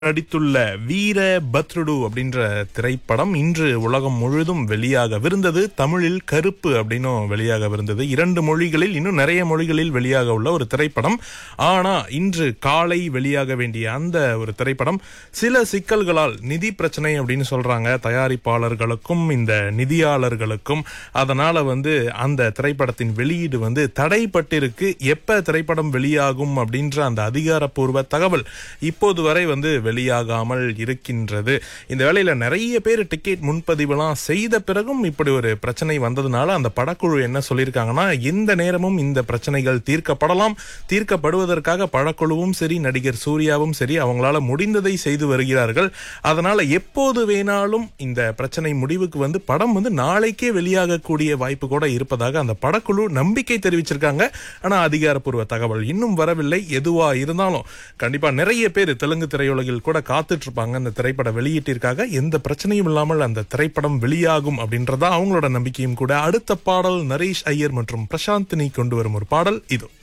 நடித்துள்ள வீர பத்ருடு அப்படின்ற திரைப்படம் இன்று உலகம் முழுதும் வெளியாகவிருந்தது தமிழில் கருப்பு அப்படின்னும் வெளியாகவிருந்தது இரண்டு மொழிகளில் இன்னும் நிறைய மொழிகளில் வெளியாக உள்ள ஒரு திரைப்படம் ஆனா இன்று காலை வெளியாக வேண்டிய அந்த ஒரு திரைப்படம் சில சிக்கல்களால் நிதி பிரச்சனை அப்படின்னு சொல்றாங்க தயாரிப்பாளர்களுக்கும் இந்த நிதியாளர்களுக்கும் அதனால வந்து அந்த திரைப்படத்தின் வெளியீடு வந்து தடைப்பட்டிருக்கு எப்ப திரைப்படம் வெளியாகும் அப்படின்ற அந்த அதிகாரப்பூர்வ தகவல் இப்போது வரை வந்து வெளியாகாமல் இருக்கின்றது இந்த வேளையில நிறைய பேர் டிக்கெட் முன்பதிவுலாம் செய்த பிறகும் இப்படி ஒரு பிரச்சனை வந்ததுனால அந்த படக்குழு என்ன சொல்லியிருக்காங்கன்னா எந்த நேரமும் இந்த பிரச்சனைகள் தீர்க்கப்படலாம் தீர்க்கப்படுவதற்காக படக்குழுவும் சரி நடிகர் சூர்யாவும் சரி அவங்களால முடிந்ததை செய்து வருகிறார்கள் அதனால எப்போது வேணாலும் இந்த பிரச்சனை முடிவுக்கு வந்து படம் வந்து நாளைக்கே வெளியாகக்கூடிய வாய்ப்பு கூட இருப்பதாக அந்த படக்குழு நம்பிக்கை தெரிவிச்சிருக்காங்க ஆனா அதிகாரப்பூர்வ தகவல் இன்னும் வரவில்லை எதுவா இருந்தாலும் கண்டிப்பா நிறைய பேர் தெலுங்கு திரையுலகில் கூட காத்துட்டு இருப்பாங்க அந்த திரைப்பட வெளியீட்டிற்காக எந்த பிரச்சனையும் இல்லாமல் அந்த திரைப்படம் வெளியாகும் அப்படின்றதா அவங்களோட நம்பிக்கையும் கூட அடுத்த பாடல் நரேஷ் ஐயர் மற்றும் பிரசாந்தினி கொண்டு வரும் ஒரு பாடல் இது